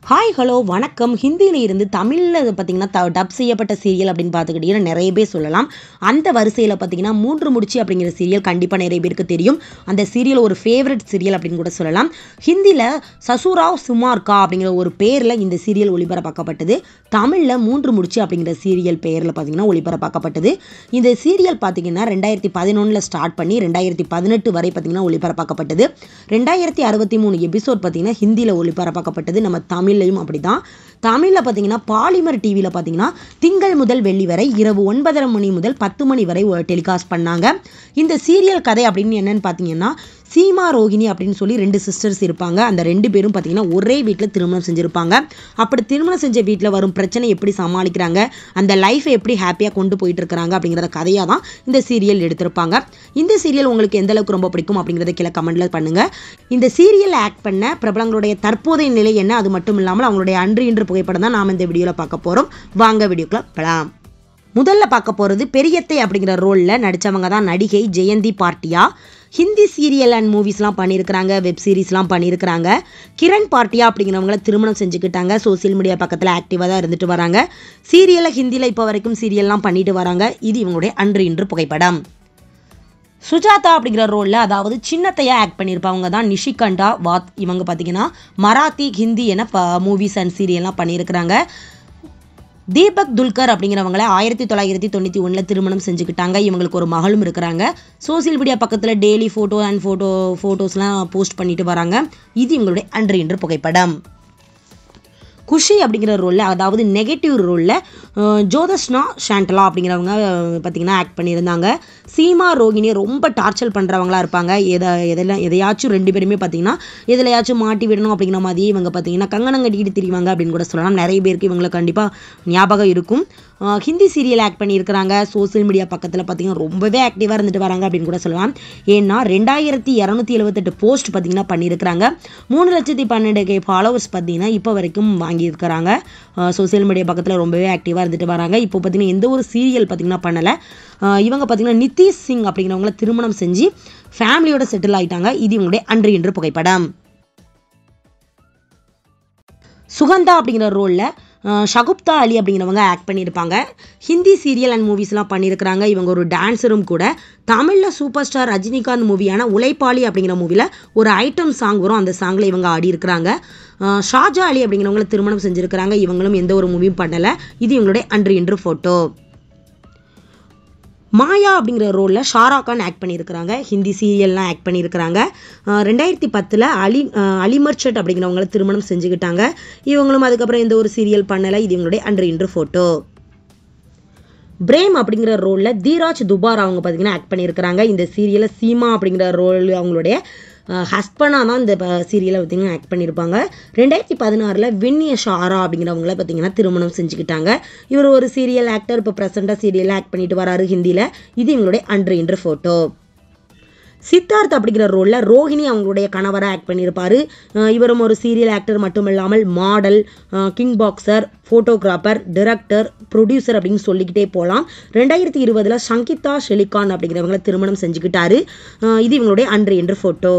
hi hello வணக்கம் ஹிந்தியில் இருந்து தமிழில் பார்த்தீங்கன்னா த டப் செய்யப்பட்ட சீரியல் அப்படின்னு பார்த்துக்கிட்டிங்கன்னா நிறைய பேர் சொல்லலாம் அந்த வரிசையில் பார்த்தீங்கன்னா மூன்று முடிச்சு அப்படிங்கிற சீரியல் கண்டிப்பாக நிறைய பேருக்கு தெரியும் அந்த சீரியல் ஒரு ஃபேவரட் சீரியல் அப்படின்னு கூட சொல்லலாம் ஹிந்தியில் சசுராவ் சுமார்கா அப்படிங்கிற ஒரு பேரில் இந்த சீரியல் ஒளிபரப்பாக்கப்பட்டது தமிழில் மூன்று முடிச்சு அப்படிங்கிற சீரியல் பெயரில் பார்த்தீங்கன்னா ஒளிபரப்பாக்கப்பட்டது இந்த சீரியல் பார்த்தீங்கன்னா ரெண்டாயிரத்தி பதினொன்றில் ஸ்டார்ட் பண்ணி ரெண்டாயிரத்தி பதினெட்டு வரை பார்த்தீங்கன்னா ஒளிபரப்பாக்கப்பட்டது ரெண்டாயிரத்தி அறுபத்தி மூணு எபிசோட் பார்த்தீங்கன்னா ஹிந்தியில் ஒளிபரப்பாக்கப்பட்டது நம்ம தமிழ்லையும் அப்படி தான் தமிழில் பார்த்தீங்கன்னா பாலிமர் டிவியில் பார்த்தீங்கன்னா திங்கள் முதல் வெள்ளி வரை இரவு ஒன்பதரை மணி முதல் பத்து மணி வரை டெலிகாஸ்ட் பண்ணாங்க இந்த சீரியல் கதை அப்படின்னு என்னன்னு பார்த்தீங்கன்னா சீமா ரோஹிணி அப்படின்னு சொல்லி ரெண்டு சிஸ்டர்ஸ் இருப்பாங்க அந்த ரெண்டு பேரும் பார்த்தீங்கன்னா ஒரே வீட்டில் திருமணம் செஞ்சுருப்பாங்க அப்படி திருமணம் செஞ்ச வீட்டில் வரும் பிரச்சனை எப்படி சமாளிக்கிறாங்க அந்த லைஃப்பை எப்படி ஹாப்பியாக கொண்டு போயிட்டு இருக்கிறாங்க அப்படிங்கிற கதையாக தான் இந்த சீரியல் எடுத்திருப்பாங்க இந்த சீரியல் உங்களுக்கு எந்த அளவுக்கு ரொம்ப பிடிக்கும் அப்படிங்கிறத கீழே கமெண்ட்ல பண்ணுங்க இந்த சீரியல் ஆக்ட் பண்ண பிரபலங்களுடைய தற்போதைய நிலை என்ன அது மட்டும் இல்லாமல் அவங்களுடைய அன்று இன்று புகைப்படம் தான் நாம் இந்த வீடியோவில் பார்க்க போகிறோம் வாங்க வீடியோக்குள்ள போகலாம் முதல்ல பார்க்க போகிறது பெரியத்தை அப்படிங்கிற ரோலில் நடித்தவங்க தான் நடிகை ஜெயந்தி பார்ட்டியா ஹிந்தி சீரியல் அண்ட் மூவிஸ்லாம் பண்ணியிருக்கிறாங்க வெப் சீரிஸ்லாம் பண்ணியிருக்கிறாங்க கிரண் பார்ட்டியா அப்படிங்கிறவங்கள திருமணம் செஞ்சுக்கிட்டாங்க சோசியல் மீடியா பக்கத்தில் ஆக்டிவாக தான் இருந்துட்டு வராங்க சீரியலில் ஹிந்தியில் இப்போ வரைக்கும் சீரியல்லாம் பண்ணிட்டு வராங்க இது இவங்களுடைய அன்று இன்று புகைப்படம் சுஜாதா அப்படிங்கிற ரோலில் அதாவது சின்னத்தையாக ஆக்ட் பண்ணியிருப்பவங்க தான் நிஷிகண்டா வாத் இவங்க பார்த்தீங்கன்னா மராத்தி ஹிந்தி என ப மூவிஸ் அண்ட் சீரியல்லாம் பண்ணியிருக்கிறாங்க தீபக் துல்கர் அப்படிங்கிறவங்கள ஆயிரத்தி தொள்ளாயிரத்தி தொண்ணூற்றி ஒன்றில் திருமணம் செஞ்சுக்கிட்டாங்க இவங்களுக்கு ஒரு மகளும் இருக்கிறாங்க சோசியல் மீடியா பக்கத்தில் டெய்லி ஃபோட்டோ அண்ட் ஃபோட்டோ ஃபோட்டோஸ்லாம் போஸ்ட் பண்ணிட்டு வராங்க இது இவங்களுடைய அன்று இன்று புகைப்படம் குஷி அப்படிங்கிற ரோலில் அதாவது நெகட்டிவ் ரோலில் ஜோதஸ்னா ஷாண்டலா அப்படிங்கிறவங்க பார்த்திங்கன்னா ஆக்ட் பண்ணியிருந்தாங்க சீமா ரோகிணி ரொம்ப டார்ச்சர் பண்ணுறவங்களா இருப்பாங்க எதை எதில் எதையாச்சும் ரெண்டு பேருமே பார்த்தீங்கன்னா எதுலையாச்சும் மாட்டி விடணும் அப்படிங்கிற மாதிரி இவங்க பார்த்தீங்கன்னா கங்கணம் கட்டிக்கிட்டு திரிவாங்க அப்படின்னு கூட சொல்லலாம் நிறைய பேருக்கு இவங்களை கண்டிப்பாக ஞாபகம் இருக்கும் ஹிந்தி சீரியல் ஆக்ட் பண்ணியிருக்கிறாங்க சோசியல் மீடியா பக்கத்தில் பார்த்தீங்கன்னா ரொம்பவே ஆக்டிவாக இருந்துட்டு வராங்க அப்படின்னு கூட சொல்லலாம் ஏன்னா ரெண்டாயிரத்தி இரநூத்தி எழுபத்தெட்டு போஸ்ட் பார்த்தீங்கன்னா பண்ணியிருக்கிறாங்க மூணு லட்சத்தி பன்னெண்டு கே ஃபாலோவர்ஸ் பார்த்தீங்கன்னா இப்போ வரைக்கும் வாங்கியிருக்கிறாங்க சோசியல் மீடியா பக்கத்தில் ரொம்பவே ஆக்டிவாக இருந்துட்டு வராங்க இப்போ பார்த்தீங்கன்னா எந்த ஒரு சீரியல் பார்த்தீங்கன்னா பண்ணலை இவங்க பார்த்தீங்கன்னா நிதிஷ் சிங் அப்படிங்கிறவங்கள திருமணம் செஞ்சு ஃபேமிலியோட செட்டில் ஆயிட்டாங்க இது இவங்களுடைய அன்று இன்று புகைப்படம் சுகந்தா அப்படிங்கிற ரோலில் ஷகுப்தா அலி அப்படிங்கிறவங்க ஆக்ட் பண்ணியிருப்பாங்க ஹிந்தி சீரியல் அண்ட் மூவிஸ்லாம் பண்ணியிருக்கிறாங்க இவங்க ஒரு டான்ஸரும் கூட தமிழில் சூப்பர் ஸ்டார் ரஜினிகாந்த் மூவியான உழைப்பாளி அப்படிங்கிற மூவியில் ஒரு ஐட்டம் சாங் வரும் அந்த சாங்கில் இவங்க ஆடி இருக்கிறாங்க ஷாஜா அலி அப்படிங்கிறவங்கள திருமணம் செஞ்சுருக்கிறாங்க இவங்களும் எந்த ஒரு மூவியும் பண்ணலை இது இவங்களுடைய அன்று இன்று ஃபோட்டோ மாயா அப்படிங்கிற ரோலில் ஷாரா கான் ஆக்ட் பண்ணியிருக்கிறாங்க ஹிந்தி சீரியல்லாம் ஆக்ட் பண்ணியிருக்கிறாங்க ரெண்டாயிரத்தி பத்தில் அலி அலிமர்ச்சட் அப்படிங்கிறவங்கள திருமணம் செஞ்சுக்கிட்டாங்க இவங்களும் அதுக்கப்புறம் எந்த ஒரு சீரியல் பண்ணலை இது இவங்களுடைய அன்று இன்று ஃபோட்டோ பிரேம் அப்படிங்கிற ரோலில் தீராஜ் துபார் அவங்க பார்த்தீங்கன்னா ஆக்ட் பண்ணியிருக்கிறாங்க இந்த சீரியலில் சீமா அப்படிங்கிற ரோல் அவங்களுடைய ஹஸ்பண்டாக தான் இந்த சீரியலை பார்த்தீங்கன்னா ஆக்ட் பண்ணியிருப்பாங்க ரெண்டாயிரத்தி பதினாறில் வின்னிய ஷாரா அப்படிங்கிறவங்கள பார்த்தீங்கன்னா திருமணம் செஞ்சுக்கிட்டாங்க இவர் ஒரு சீரியல் ஆக்டர் இப்போ ப்ரெசண்ட்டாக சீரியல் ஆக்ட் பண்ணிட்டு வராரு ஹிந்தியில் இது இவங்களுடைய அன்று இன்று ஃபோட்டோ சித்தார்த் அப்படிங்கிற ரோலில் ரோஹிணி அவங்களுடைய கணவராக ஆக்ட் பண்ணியிருப்பார் இவரும் ஒரு சீரியல் ஆக்டர் மட்டும் இல்லாமல் modelling boxer photographer director producer அப்படின்னு சொல்லிக்கிட்டே போகலாம் ரெண்டாயிரத்தி இருபதில் சங்கிதா ஷெலிகான் அப்படிங்கிறவங்கள திருமணம் செஞ்சுக்கிட்டாரு இது இவங்களுடைய அன்று என்று ஃபோட்டோ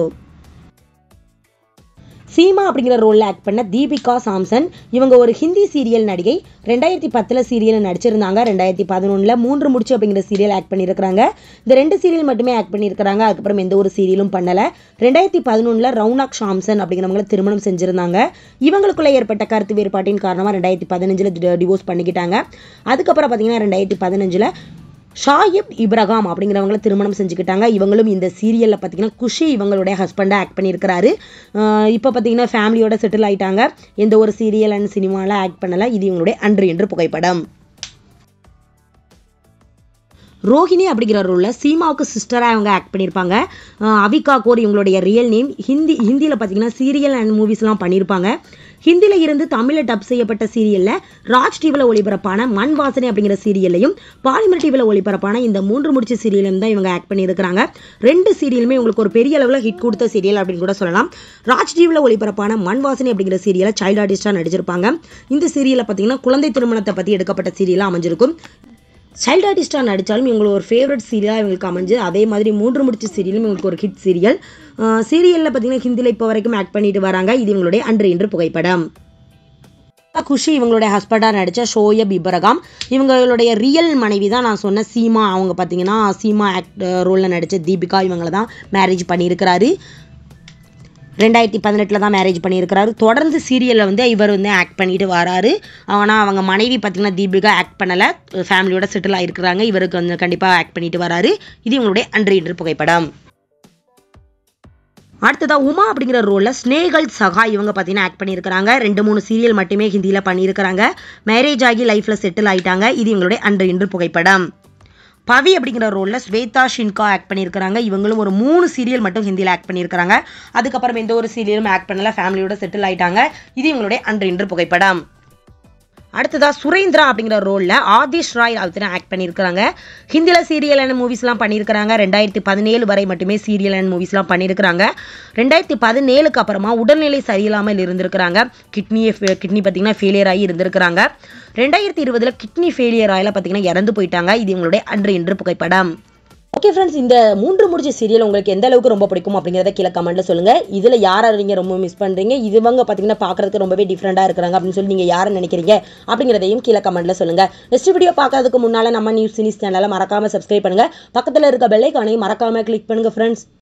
சீமா அப்படிங்கிற ரோலில் ஆக்ட் பண்ண தீபிகா சாம்சன் இவங்க ஒரு ஹிந்தி சீரியல் நடிகை ரெண்டாயிரத்தி பத்தில் சீரியல் நடிச்சிருந்தாங்க ரெண்டாயிரத்தி பதினொன்றில் மூன்று முடிச்சு அப்படிங்கிற சீரியல் ஆக்ட் பண்ணியிருக்கிறாங்க இந்த ரெண்டு சீரியல் மட்டுமே ஆக்ட் பண்ணியிருக்கிறாங்க அதுக்கப்புறம் எந்த ஒரு சீரியலும் பண்ணலை ரெண்டாயிரத்தி பதினொன்றில் ரவுனாக் ஷாம்சன் அப்படிங்கிறவங்கள திருமணம் செஞ்சுருந்தாங்க இவங்களுக்குள்ள ஏற்பட்ட கருத்து வேறுபாட்டின் காரணமாக ரெண்டாயிரத்தி பதினஞ்சில் டிவோர்ஸ் பண்ணிக்கிட்டாங்க அதுக்கப்புறம் பார்த்தீங்கன்னா ரெண்டாயிரத்தி பதினஞ்சில் ஷாயிப் இப்ரகாம் அப்படிங்கிறவங்கள திருமணம் செஞ்சுக்கிட்டாங்க இவங்களும் இந்த சீரியலில் பார்த்தீங்கன்னா குஷி இவங்களுடைய ஹஸ்பண்டாக ஆக்ட் பண்ணியிருக்கிறாரு இப்போ பார்த்தீங்கன்னா ஃபேமிலியோட செட்டில் ஆயிட்டாங்க எந்த ஒரு சீரியல் அண்ட் சினிமாவில் ஆக்ட் பண்ணலை இது இவங்களுடைய அன்று என்று புகைப்படம் ரோஹிணி அப்படிங்கிற ரோலில் சீமாவுக்கு சிஸ்டராக அவங்க ஆக்ட் பண்ணியிருப்பாங்க அவிகா கோர் இவங்களுடைய ரியல் நேம் ஹிந்தி ஹிந்தியில் பார்த்தீங்கன்னா சீரியல் அண்ட் மூவிஸ்லாம் பண்ணியிருப்பாங்க ஹிந்தியில் இருந்து தமிழில் டப் செய்யப்பட்ட சீரியலில் ராஜ் டிவியில் ஒளிபரப்பான மண் வாசனை அப்படிங்கிற சீரியல்லையும் பாலிமர் டிவியில் ஒளிபரப்பான இந்த மூன்று முடிச்சு சீரியலும் தான் இவங்க ஆக்ட் பண்ணியிருக்கிறாங்க ரெண்டு சீரியலுமே உங்களுக்கு ஒரு பெரிய அளவில் ஹிட் கொடுத்த சீரியல் அப்படின்னு கூட சொல்லலாம் ராஜ் டிவியில் ஒளிபரப்பான மண் வாசனை அப்படிங்கிற சீரியலை சைல்ட் ஆர்டிஸ்டாக நடிச்சிருப்பாங்க இந்த சீரியலை பார்த்தீங்கன்னா குழந்தை திருமணத்தை பற்றி எடுக்கப்பட்ட சீரியலாக அமைஞ்சிருக்கும் சைல்ட் ஆர்டிஸ்டாக நடித்தாலும் இவங்களுக்கு ஒரு ஃபேவரட் சீரியலாக இவங்களுக்கு அமைஞ்சு அதே மாதிரி மூன்று முடிச்ச சீரியலும் இவங்களுக்கு ஒரு ஹிட் சீரியல் சீரியலில் பார்த்தீங்கன்னா ஹிந்தியில் இப்போ வரைக்கும் ஆக்ட் பண்ணிட்டு வராங்க இது இவங்களுடைய அன்று இன்று புகைப்படம் குஷி இவங்களுடைய ஹஸ்பண்டாக நடித்த ஷோயப் இப்ரகாம் இவங்களுடைய ரியல் மனைவி தான் நான் சொன்ன சீமா அவங்க பார்த்தீங்கன்னா சீமா ஆக்ட் ரோலில் நடித்த தீபிகா இவங்கள தான் மேரேஜ் பண்ணியிருக்கிறாரு ரெண்டாயிரத்தி பதினெட்டில் தான் மேரேஜ் பண்ணியிருக்கிறாரு தொடர்ந்து சீரியலில் வந்து இவர் வந்து ஆக்ட் பண்ணிட்டு வராரு ஆனால் அவங்க மனைவி பார்த்தீங்கன்னா தீபிகா ஆக்ட் பண்ணலை ஃபேமிலியோட செட்டில் ஆகிருக்கிறாங்க இவருக்கு வந்து கண்டிப்பாக ஆக்ட் பண்ணிட்டு வராரு இது இவங்களுடைய அன்று இன்று புகைப்படம் அடுத்ததா உமா அப்படிங்கிற ரோலில் ஸ்னேகல் சகா இவங்க பார்த்தீங்கன்னா ஆக்ட் பண்ணியிருக்கிறாங்க ரெண்டு மூணு சீரியல் மட்டுமே ஹிந்தியில் பண்ணியிருக்கிறாங்க மேரேஜ் ஆகி லைஃப்பில் செட்டில் ஆயிட்டாங்க இது இவங்களுடைய அன்று இன்று புகைப்படம் பவி அப்படிங்கிற ரோலில் ஸ்வேதா ஷின்கா ஆக்ட் பண்ணியிருக்கிறாங்க இவங்களும் ஒரு மூணு சீரியல் மட்டும் ஹிந்தியில் ஆக்ட் பண்ணியிருக்கிறாங்க அதுக்கப்புறம் எந்த ஒரு சீரியலும் ஆக்ட் பண்ணல ஃபேமிலியோட செட்டில் ஆயிட்டாங்க இது இவங்களுடைய அன்று இன்று புகைப்படம் அடுத்ததா சுரேந்திரா அப்படிங்கிற ரோலில் ஆதிஷ் ராய் அவர்த்தின ஆக்ட் பண்ணியிருக்கிறாங்க ஹிந்தியில் சீரியல் அண்ட் மூவிஸ்லாம் பண்ணியிருக்கிறாங்க ரெண்டாயிரத்தி பதினேழு வரை மட்டுமே சீரியல் அண்ட் மூவிஸ்லாம் பண்ணியிருக்கிறாங்க ரெண்டாயிரத்தி பதினேழுக்கு அப்புறமா உடல்நிலை சரியில்லாமல் இருந்திருக்கிறாங்க கிட்னியை கிட்னி பார்த்தீங்கன்னா ஃபெயிலியர் ஆகி இருந்திருக்கிறாங்க ரெண்டாயிரத்தி இருபதில் கிட்னி ஃபெயிலியர் ஆயில பார்த்தீங்கன்னா இறந்து போயிட்டாங்க இது இவங்களுடைய அன்று இன்று புகைப்படம் ஓகே ஃப்ரெண்ட்ஸ் இந்த மூன்று முடிச்ச சீரியல் உங்களுக்கு எந்த அளவுக்கு ரொம்ப பிடிக்கும் அப்படிங்கிறத கீழே கமெண்ட்ல சொல்லுங்க இதில் யாரை நீங்கள் ரொம்ப மிஸ் பண்ணுறீங்க இதுவங்க பார்த்தீங்கன்னா பார்க்கறதுக்கு ரொம்பவே டிஃப்ரெண்டாக இருக்கிறாங்க அப்படின்னு சொல்லி நீங்கள் யாரை நினைக்கிறீங்க அப்படிங்கிறதையும் கீழே கமெண்ட்ல சொல்லுங்க நெக்ஸ்ட் வீடியோ பார்க்கறதுக்கு முன்னால் நம்ம நியூஸ் சினிஸ் சேனலை மறக்காம சப்ஸ்கிரைப் பண்ணுங்க பக்கத்தில் இருக்க பெல்லைக்கானையும் மறக்காம கிளிக் பண்ணுங்க ஃப்ரெண்ட்ஸ்